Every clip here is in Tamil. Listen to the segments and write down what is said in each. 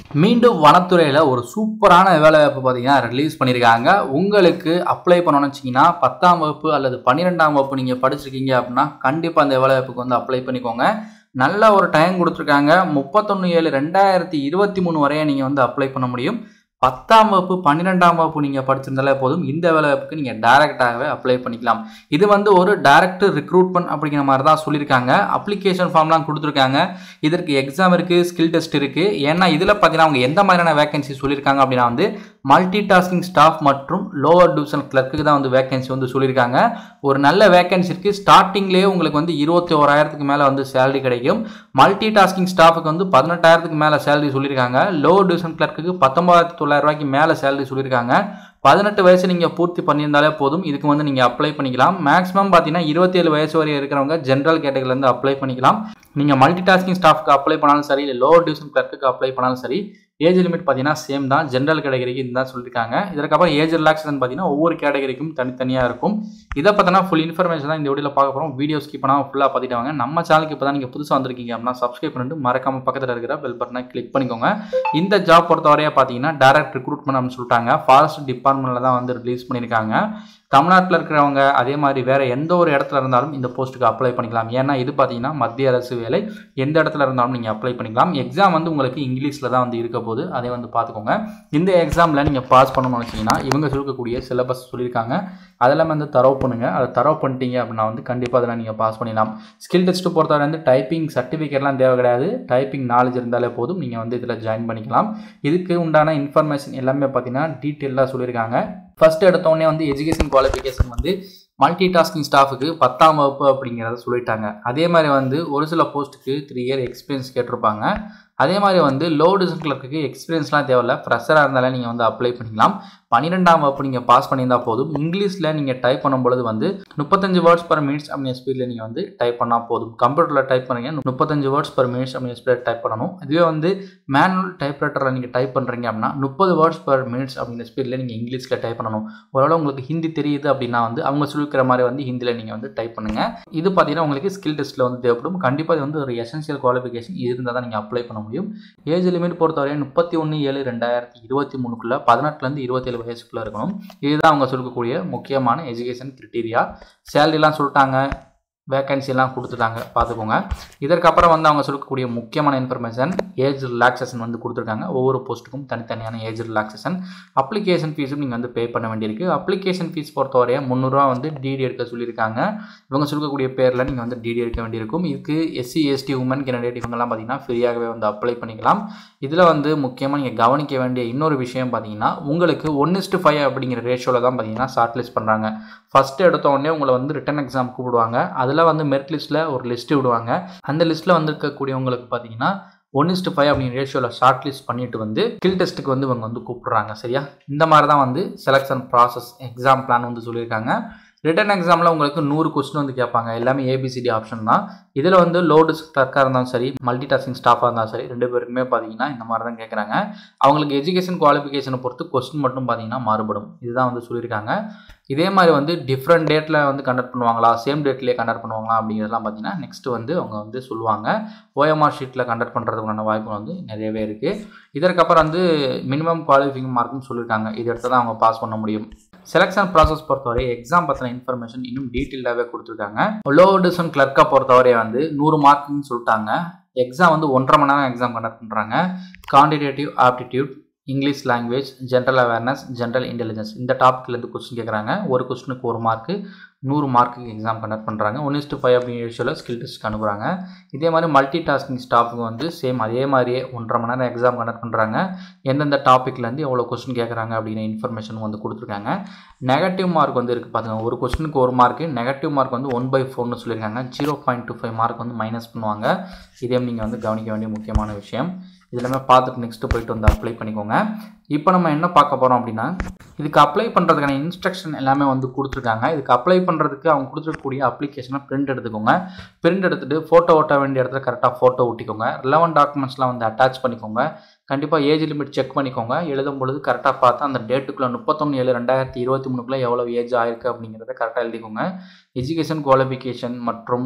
மீண்டும் வனத்துறையில் ஒரு சூப்பரான வேலைவாய்ப்பு பார்த்தீங்கன்னா ரிலீஸ் பண்ணியிருக்காங்க உங்களுக்கு அப்ளை பண்ணணும்னு வச்சிங்கன்னா பத்தாம் வகுப்பு அல்லது பன்னிரெண்டாம் வகுப்பு நீங்கள் படிச்சிருக்கீங்க அப்படின்னா கண்டிப்பாக அந்த வேலைவாய்ப்புக்கு வந்து அப்ளை பண்ணிக்கோங்க நல்ல ஒரு டைம் கொடுத்துருக்காங்க முப்பத்தொன்று ஏழு ரெண்டாயிரத்தி இருபத்தி மூணு வரைய நீங்கள் வந்து அப்ளை பண்ண முடியும் பத்தாம் வகுப்பு பன்னிரெண்டாம் வகுப்பு நீங்கள் படிச்சிருந்தாலே போதும் இந்த வேலைவாய்ப்புக்கு நீங்கள் டைரெக்டாகவே அப்ளை பண்ணிக்கலாம் இது வந்து ஒரு டைரக்ட் ரிக்ரூட்மெண்ட் அப்படிங்கிற மாதிரி தான் சொல்லியிருக்காங்க அப்ளிகேஷன் ஃபார்ம்லாம் கொடுத்துருக்காங்க இதற்கு எக்ஸாம் இருக்குது ஸ்கில் டெஸ்ட் இருக்குது ஏன்னா இதில் பார்த்தீங்கன்னா அவங்க எந்த மாதிரியான வேகன்சி சொல்லியிருக்காங்க அப்படின்னா வந்து மல்டி டாஸ்கிங் ஸ்டாஃப் மற்றும் லோவர் டிவிஷன் கிளர்க்கு தான் வந்து வேகன்சி வந்து சொல்லியிருக்காங்க ஒரு நல்ல வேகன்சி இருக்குது ஸ்டார்டிங்லேயே உங்களுக்கு வந்து இருபத்தி ஓராயிரத்துக்கு மேலே வந்து சேலரி கிடைக்கும் மல்டி டாஸ்கிங் ஸ்டாஃபுக்கு வந்து பதினெட்டாயிரத்துக்கு மேலே சேலரி சொல்லியிருக்காங்க லோவர் டிவிஷன் கிளர்க்கு பத்தொம்பதாயிரத்தி தொள்ளாயிரம் ரூபாய்க்கு மேலே சேலரி சொல்லியிருக்காங்க பதினெட்டு வயசு நீங்கள் பூர்த்தி பண்ணியிருந்தாலே போதும் இதுக்கு வந்து நீங்கள் அப்ளை பண்ணிக்கலாம் மேக்ஸிமம் பார்த்தீங்கன்னா இருபத்தேழு வயசு வரை இருக்கிறவங்க ஜென்ரல் கேட்டகரியிலேருந்து அப்ளை பண்ணிக்கலாம் நீங்கள் மல்டி டாஸ்கிங் ஸ்டாஃப்க்கு அப்ளை பண்ணாலும் சரி இல்லை லோவர் டிவிஷன் கிளர்க்கு அப்ளை பண்ணாலும் சரி ஏஜ் லிமிட் பார்த்தீங்கன்னா சேம் தான் ஜென்ரல் கேட்டகரிக்கு இதுதான் சொல்லியிருக்காங்க இதற்கப்புறம் ஏஜ் ரிலாக்ஸேஷன் பார்த்தீங்கன்னா ஒவ்வொரு கேட்டகரிக்கும் தனித்தனியாக இருக்கும் இதை பார்த்தீங்கன்னா ஃபுல் இன்ஃபர்மேஷன் தான் இந்த வீடியோவில் பார்க்க போகிறோம் வீடியோ ஸ்கிப் பண்ணாமல் ஃபுல்லாக பார்த்துட்டு வாங்க நம்ம சேனலுக்கு இப்போ தான் நீங்கள் புதுசாக வந்திருக்கீங்க அப்படின்னா சப்ஸ்கிரைப் பண்ணிட்டு மறக்காம பக்கத்தில் இருக்கிற பெல் பட்டனை கிளிக் பண்ணிக்கோங்க இந்த ஜாப் பொறுத்தவரையாக பார்த்தீங்கன்னா டைரக்ட் ரெக்ரூட்மெண்ட் அப்படின்னு சொல்லிட்டாங்க ஃபாரஸ்ட் டிபார்ட்மெண்ட்டில் தான் வந்து ரிலீஸ் பண்ணியிருக்காங்க தமிழ்நாட்டில் இருக்கிறவங்க அதே மாதிரி வேறு எந்த ஒரு இடத்துல இருந்தாலும் இந்த போஸ்ட்டுக்கு அப்ளை பண்ணிக்கலாம் ஏன்னா இது பார்த்தீங்கன்னா மத்திய அரசு வேலை எந்த இடத்துல இருந்தாலும் நீங்கள் அப்ளை பண்ணிக்கலாம் எக்ஸாம் வந்து உங்களுக்கு இங்கிலீஷில் தான் வந்து இருக்க போது அதை வந்து பார்த்துக்கோங்க இந்த எக்ஸாமில் நீங்கள் பாஸ் பண்ணணும்னு வச்சிங்கன்னா இவங்க சொல்லக்கூடிய சிலபஸ் சொல்லியிருக்காங்க அதெல்லாம் வந்து தரவு பண்ணுங்கள் அதை தரவு பண்ணிட்டீங்க அப்படின்னா வந்து கண்டிப்பாக அதெல்லாம் நீங்கள் பாஸ் பண்ணிடலாம் ஸ்கில் டெஸ்ட்டு பொறுத்தவரை வந்து டைப்பிங் சர்டிஃபிகேட்லாம் தேவை கிடையாது டைப்பிங் நாலேஜ் இருந்தாலே போதும் நீங்கள் வந்து இதில் ஜாயின் பண்ணிக்கலாம் இதுக்கு உண்டான இன்ஃபர்மேஷன் எல்லாமே பார்த்தீங்கன்னா டீட்டெயிலாக சொல்லியிருக்காங்க ஃபஸ்ட் எடுத்தோடனே வந்து எஜுகேஷன் குவாலிஃபிகேஷன் வந்து மல்டி டாஸ்கிங் ஸ்டாஃபுக்கு பத்தாம் வகுப்பு அப்படிங்கிறத சொல்லிட்டாங்க அதே மாதிரி வந்து ஒரு சில போஸ்ட்டுக்கு த்ரீ இயர் எக்ஸ்பீரியன்ஸ் கேட்டிருப்பாங்க அதே மாதிரி வந்து லோ டிவிஷன் கிளர்க்கு எக்ஸ்பீரியன்ஸ்லாம் தேவையில்ல ஃப்ரெஷராக இருந்தாலே நீங்கள் வந்து அப்ளை பண்ணிக்கலாம் பன்னிரெண்டாம் வகுப்பு நீங்கள் பாஸ் பண்ணியிருந்தால் போதும் இங்கிலீஷில் நீங்கள் டைப் பண்ணும்பொழுது வந்து முப்பத்தஞ்சு வேர்ட்ஸ் பர் மினிட்ஸ் அப்படிங்கிற ஸ்பீடில் நீங்கள் வந்து டைப் பண்ணால் போதும் கம்ப்யூட்டரில் டைப் பண்ணுறீங்க முப்பத்தஞ்சு வேர்ட்ஸ் பர் மினிட்ஸ் அப்படிங்கிற ஸ்பீடில் டைப் பண்ணணும் இதுவே வந்து மேனுவல் டைப் ரைட்டரில் நீங்கள் டைப் பண்ணுறீங்க அப்படின்னா முப்பது வேர்ட்ஸ் பர் மினிட்ஸ் அப்படிங்கிற ஸ்பீடில் நீங்கள் இங்கிலீஷில் டைப் பண்ணணும் ஒருவேளை உங்களுக்கு ஹிந்தி தெரியுது அப்படின்னா வந்து அவங்க சொல்லிக்கிற மாதிரி வந்து ஹிந்தியில் நீங்கள் வந்து டைப் பண்ணுங்கள் இது பார்த்தீங்கன்னா உங்களுக்கு ஸ்கில் டெஸ்ட்டில் வந்து தேவைப்படும் கண்டிப்பாக இது வந்து ஒரு எசென்சியல் குவாலிஃபிகேஷன் இருந்தால் தான் நீங்கள் அப்ளை பண்ண முடியும் ஏஜ் லிமிட் பொறுத்தவரையும் முப்பத்தி ஒன்று ஏழு ரெண்டாயிரத்தி இருபத்தி மூணுக்குள்ளே பதினெட்டுலேருந்து இருபத்தேழு வயசுக்குள்ளே இருக்கணும் இதுதான் அவங்க சொல்லக்கூடிய முக்கியமான எஜுகேஷன் கிரிட்டீரியா சேலரிலாம் சொல்லிட்டாங்க வேக்கன்சிலாம் கொடுத்துட்டாங்க பார்த்துக்கோங்க இதற்கப்புறம் வந்து அவங்க சொல்லக்கூடிய முக்கியமான இன்ஃபர்மேஷன் ஏஜ் ரிலாக்ஸேஷன் வந்து கொடுத்துருக்காங்க ஒவ்வொரு போஸ்ட்டுக்கும் தனித்தனியான ஏஜ் ரிலாக்ஸேஷன் அப்ளிகேஷன் ஃபீஸும் நீங்கள் வந்து பே பண்ண வேண்டியிருக்கு அப்ளிகேஷன் ஃபீஸ் பொறுத்தவரையும் முந்நூறுரூவா வந்து டிடி எடுக்க சொல்லியிருக்காங்க இவங்க சொல்லக்கூடிய பேரில் நீங்கள் வந்து டிடி எடுக்க வேண்டியிருக்கும் இதுக்கு எஸ்சி எஸ்டி உமன் கேண்டிடேட் இவங்கெல்லாம் பார்த்தீங்கன்னா ஃப்ரீயாகவே வந்து அப்ளை பண்ணிக்கலாம் இதில் வந்து முக்கியமாக நீங்கள் கவனிக்க வேண்டிய இன்னொரு விஷயம் பார்த்தீங்கன்னா உங்களுக்கு ஒன் இஸ்ட்டு ஃபைவ் அப்படிங்கிற ரேஷியோவில் தான் பார்த்தீங்கன்னா ஷார்ட் லிஸ்ட் பண்ணுறாங்க ஃபஸ்ட்டு எடுத்த உடனே உங்களை வந்து ரிட்டன் எக்ஸாம் கூப்பிடுவாங்க அதில் வந்து மெரிட் லிஸ்ட்டில் ஒரு லிஸ்ட்டு விடுவாங்க அந்த லிஸ்ட்டில் வந்திருக்கக்கூடியவங்களுக்கு பார்த்தீங்கன்னா ஒன் இஸ்ட்டு ஃபைவ் அப்படிங்கிற ரேஷியோவில் ஷார்ட் லிஸ்ட் பண்ணிட்டு வந்து ஸ்கில் டெஸ்ட்டுக்கு வந்து இவங்க வந்து கூப்பிட்றாங்க சரியா இந்த மாதிரி தான் வந்து செலெக்ஷன் ப்ராசஸ் எக்ஸாம் பிளான் வந்து சொல்லியிருக்காங்க ரிட்டன் எக்ஸாமில் உங்களுக்கு நூறு கொஸ்டின் வந்து கேட்பாங்க எல்லாமே ஏபிசிடி ஆப்ஷன் தான் இதில் வந்து லோடு கிளர்க்காக இருந்தாலும் சரி மல்டி டாஸ்கிங் ஸ்டாஃபாக இருந்தாலும் சரி ரெண்டு பேருக்குமே பார்த்தீங்கன்னா இந்த மாதிரி தான் கேட்குறாங்க அவங்களுக்கு எஜுகேஷன் குவாலிஃபிகேஷனை பொறுத்து கொஸ்டின் மட்டும் பார்த்தீங்கன்னா மாறுபடும் இதுதான் வந்து சொல்லியிருக்காங்க இதே மாதிரி வந்து டிஃப்ரெண்ட் டேட்டில் வந்து கண்டக்ட் பண்ணுவாங்களா சேம் டேட்லேயே கண்டக்ட் பண்ணுவாங்களா அப்படிங்கிறதெல்லாம் பார்த்தீங்கன்னா நெக்ஸ்ட்டு வந்து அவங்க வந்து சொல்லுவாங்க ஓஎம்ஆர் ஷீட்டில் கண்டக்ட் பண்ணுறதுக்கான வாய்ப்பு வந்து நிறையவே இருக்குது இதற்கப்புறம் வந்து மினிமம் குவாலிஃபிங் மார்க்கும் சொல்லியிருக்காங்க இதை எடுத்து தான் அவங்க பாஸ் பண்ண முடியும் செலெக்ஷன் ப்ராசஸ் பொறுத்தவரை எக்ஸாம் பற்றின இன்ஃபர்மேஷன் இன்னும் டீட்டெயிலாகவே கொடுத்துருக்காங்க லோ டிவிஷன் கிளர்க்கை பொறுத்தவரை வந்து நூறு மார்க்குன்னு சொல்லிட்டாங்க எக்ஸாம் வந்து ஒன்றரை மணி நேரம் எக்ஸாம் கண்டக்ட் பண்ணுறாங்க quantitative aptitude English language general awareness general intelligence இந்த டாப்பிக்லேருந்து கொஸ்டின் கேட்குறாங்க ஒரு கொஸ்டினுக்கு ஒரு மார்க்கு நூறு மார்க்குக்கு எக்ஸாம் கண்டக்ட் பண்ணுறாங்க ஒன் இஸ்ட்டு ஃபைவ் அப்படிங்கிற விஷயம் ஸ்கில் டெஸ்ட் அனுப்புகிறாங்க இதே மாதிரி மல்டி டாஸ்கிங் ஸ்டாஃபுக்கு வந்து சேம் அதே மாதிரியே ஒன்றரை மணி நேரம் எக்ஸாம் கண்டக்ட் பண்ணுறாங்க எந்தெந்த டாப்பிக்லேருந்து எவ்வளோ கொஸ்டின் கேட்குறாங்க அப்படிங்கிற இன்ஃபர்மேஷன் வந்து கொடுத்துருக்காங்க நெகட்டிவ் மார்க் வந்து இருக்குது பார்த்துங்க ஒரு கொஸ்டினுக்கு ஒரு மார்க்கு நெகட்டிவ் மார்க் வந்து ஒன் பை ஃபோர்னு சொல்லியிருக்காங்க zero point two five mark வந்து மைனஸ் பண்ணுவாங்க இதே நீங்கள் வந்து கவனிக்க வேண்டிய முக்கியமான விஷயம் இதெல்லாமே பார்த்துட்டு நெக்ஸ்ட்டு போயிட்டு வந்து அப்ளை பண்ணிக்கோங்க இப்போ நம்ம என்ன பார்க்க போகிறோம் அப்படின்னா இதுக்கு அப்ளை பண்ணுறதுக்கான இன்ஸ்ட்ரக்ஷன் எல்லாமே வந்து கொடுத்துருக்காங்க இதுக்கு அப்ளை பண்ணுறதுக்கு அவங்க கொடுத்துருக்கக்கூடிய அப்ளிகேஷனை பிரிண்ட் எடுத்துக்கோங்க பிரிண்ட் எடுத்துகிட்டு ஃபோட்டோ ஓட்ட வேண்டிய இடத்துல கரெக்டாக ஃபோட்டோ ஒட்டிக்கோங்க ரிலவன் டாக்குமெண்ட்ஸ்லாம் வந்து அட்டாச் பண்ணிக்கோங்க கண்டிப்பாக ஏஜ் லிமிட் செக் பண்ணிக்கோங்க எழுதும் பொழுது கரெக்டாக பார்த்து அந்த டேட்டுக்குள்ளே முப்பத்தொன்று ஏழு ரெண்டாயிரத்தி இருபத்தி மூணுக்குள்ளே எவ்வளோ ஏஜ் ஆயிருக்கு அப்படிங்கிறத கரெக்டாக எழுதிக்கோங்க எஜுகேஷன் குவாலிஃபிகேஷன் மற்றும்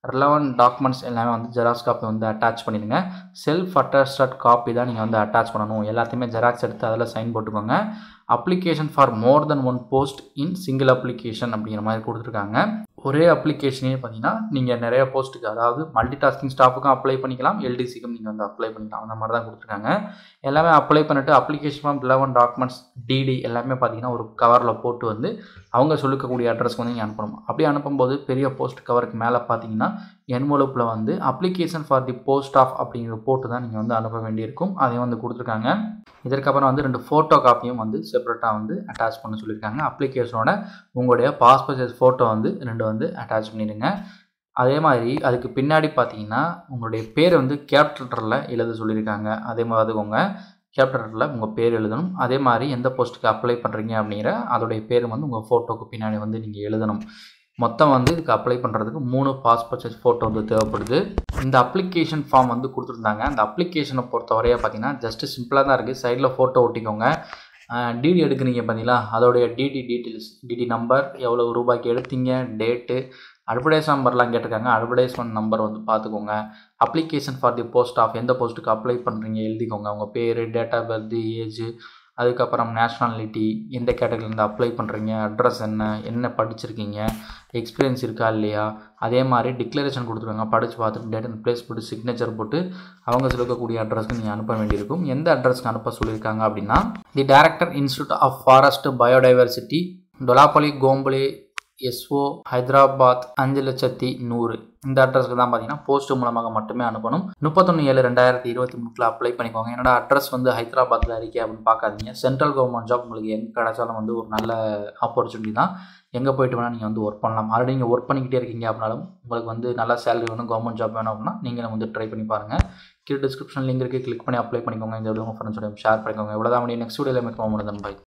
ரிலவன்ட் டாக்குமெண்ட்ஸ் எல்லாமே வந்து ஜெராக்ஸ் காப்பி வந்து அட்டாச் பண்ணிடுங்க செல்ஃப் அட்டஸ்டட் காப்பி தான் நீங்கள் வந்து அட்டாச் பண்ணணும் எல்லாத்தையுமே ஜெராக்ஸ் எடுத்து அதில் சைன் போட்டுக்கோங்க application for more than one post in single application அப்படிங்கிற மாதிரி கொடுத்துருக்காங்க ஒரே அப்ளிகேஷனே பார்த்தீங்கன்னா நீங்கள் நிறைய போஸ்ட்டுக்கு அதாவது மல்டி டாஸ்கிங் ஸ்டாஃபுக்கும் அப்ளை பண்ணிக்கலாம் எல்டிசிக்கும் நீங்கள் வந்து அப்ளை பண்ணிக்கலாம் அந்த மாதிரி தான் கொடுத்துருக்காங்க எல்லாமே அப்ளை பண்ணிவிட்டு application form eleven documents DD எல்லாமே பார்த்தீங்கன்னா ஒரு கவரில் போட்டு வந்து அவங்க சொல்லிக்கக்கூடிய அட்ரஸ்க்கு வந்து நீங்கள் அனுப்பணும் அப்படி அனுப்பும்போது பெரிய போஸ்ட் கவருக்கு மேலே பார்த்தீங்கன்னா என்வலப்பில் வந்து application for the post of அப்படிங்கிற போட்டு தான் நீங்கள் வந்து அனுப்ப வேண்டியிருக்கும் அதையும் வந்து கொடுத்துருக்காங்க இதற்கப்புறம் வந்து ரெண்டு ஃபோட்டோ காப்பியும் வந்து செப்பரேட்டாக வந்து அட்டாச் பண்ண சொல்லியிருக்காங்க அப்ளிகேஷனோட உங்களுடைய பாஸ்போர்ட் சைஸ் ஃபோட்டோ வந்து ரெண்டு வந்து அட்டாச் பண்ணிடுங்க அதே மாதிரி அதுக்கு பின்னாடி பார்த்தீங்கன்னா உங்களுடைய பேர் வந்து கேப்டரில் எழுத சொல்லியிருக்காங்க அதே மாதிரி அதுக்கோங்க கேப்டரில் உங்கள் பேர் எழுதணும் அதே மாதிரி எந்த போஸ்ட்டுக்கு அப்ளை பண்ணுறீங்க அப்படிங்கிற அதோடைய பேர் வந்து உங்கள் ஃபோட்டோக்கு பின்னாடி வந்து நீங்கள் எழுதணும் மொத்தம் வந்து இதுக்கு அப்ளை பண்ணுறதுக்கு மூணு பாஸ்போர்ட் சைஸ் ஃபோட்டோ வந்து தேவைப்படுது இந்த அப்ளிகேஷன் ஃபார்ம் வந்து கொடுத்துருந்தாங்க அந்த அப்ளிகேஷனை பொறுத்தவரையாக பார்த்தீங்கன்னா ஜஸ்ட்டு சிம்பிளாக தான் இருக்குது சைடில் ஃபோட்டோ ஒட்டிக்கோங்க டிடி எடுக்கிறீங்க பார்த்தீங்களா அதோடைய டிடி டீட்டெயில்ஸ் டிடி நம்பர் எவ்வளோ ரூபாய்க்கு எடுத்தீங்க டேட்டு அட்வர்டைஸ் நம்பர்லாம் கேட்டிருக்காங்க அட்வர்டைஸ்மெண்ட் நம்பர் வந்து பார்த்துக்கோங்க application for the post of எந்த போஸ்ட்டுக்கு அப்ளை பண்ணுறீங்க எழுதிக்கோங்க உங்கள் பேர் டேட் ஆஃப் பர்த் ஏஜ் அதுக்கப்புறம் நேஷ்னாலிட்டி எந்த கேட்டகரிலேருந்து அப்ளை பண்ணுறீங்க அட்ரஸ் என்ன என்ன படிச்சிருக்கீங்க எக்ஸ்பீரியன்ஸ் இருக்கா இல்லையா அதே மாதிரி டிக்ளரேஷன் கொடுத்துருக்காங்க படித்து பார்த்துட்டு டேட் அண்ட் ப்ளேஸ் போட்டு சிக்னேச்சர் போட்டு அவங்க சொல்லக்கூடிய அட்ரஸ்க்கு நீங்கள் அனுப்ப வேண்டியிருக்கும் எந்த அட்ரஸ்க்கு அனுப்ப சொல்லியிருக்காங்க அப்படின்னா the director institute of forest biodiversity Dulapally Kompally SO Hyderabad அஞ்சு லட்சத்தி நூறு இந்த அட்ரஸ்க்கு தான் பார்த்தீங்கன்னா போஸ்ட் மூலமாக மட்டுமே அனுப்பணும் முப்பத்தொன்று ஏழு ரெண்டாயிரத்தி இருபத்தி மூணில் அப்ளை பண்ணிக்கோங்க என்னோட அட்ரஸ் வந்து ஹைதராபாத்தில் இருக்கே அப்படின்னு பார்க்காதீங்க சென்ட்ரல் கவர்மெண்ட் ஜாப் உங்களுக்கு எங்கே கிடைச்சாலும் வந்து ஒரு நல்ல ஆப்பர்ச்சுனிட்டி தான் எங்கே போயிட்டு வேணால் நீங்கள் வந்து ஒர்க் பண்ணலாம் ஆல்ரெடி நீங்கள் ஒர்க் பண்ணிக்கிட்டே இருக்கீங்க அப்படின்னாலும் உங்களுக்கு வந்து நல்ல சேலரி வேணும் கவர்மெண்ட் ஜாப் வேணும் அப்படின்னா நீங்களும் வந்து ட்ரை பண்ணி பாருங்கள் கீழே டிஸ்கிரிப்ஷன் லிங்க் இருக்குது கிளிக் பண்ணி அப்ளை பண்ணிக்கோங்க இந்த வீடியோ உங்கள் ஃப்ரெண்ட்ஸோட ஷேர் பண்ணிக்கோங்க இவ்வளோ தான் நெக்ஸ்ட் வீடியோவில் மேற்கொள்ள முடியும் பை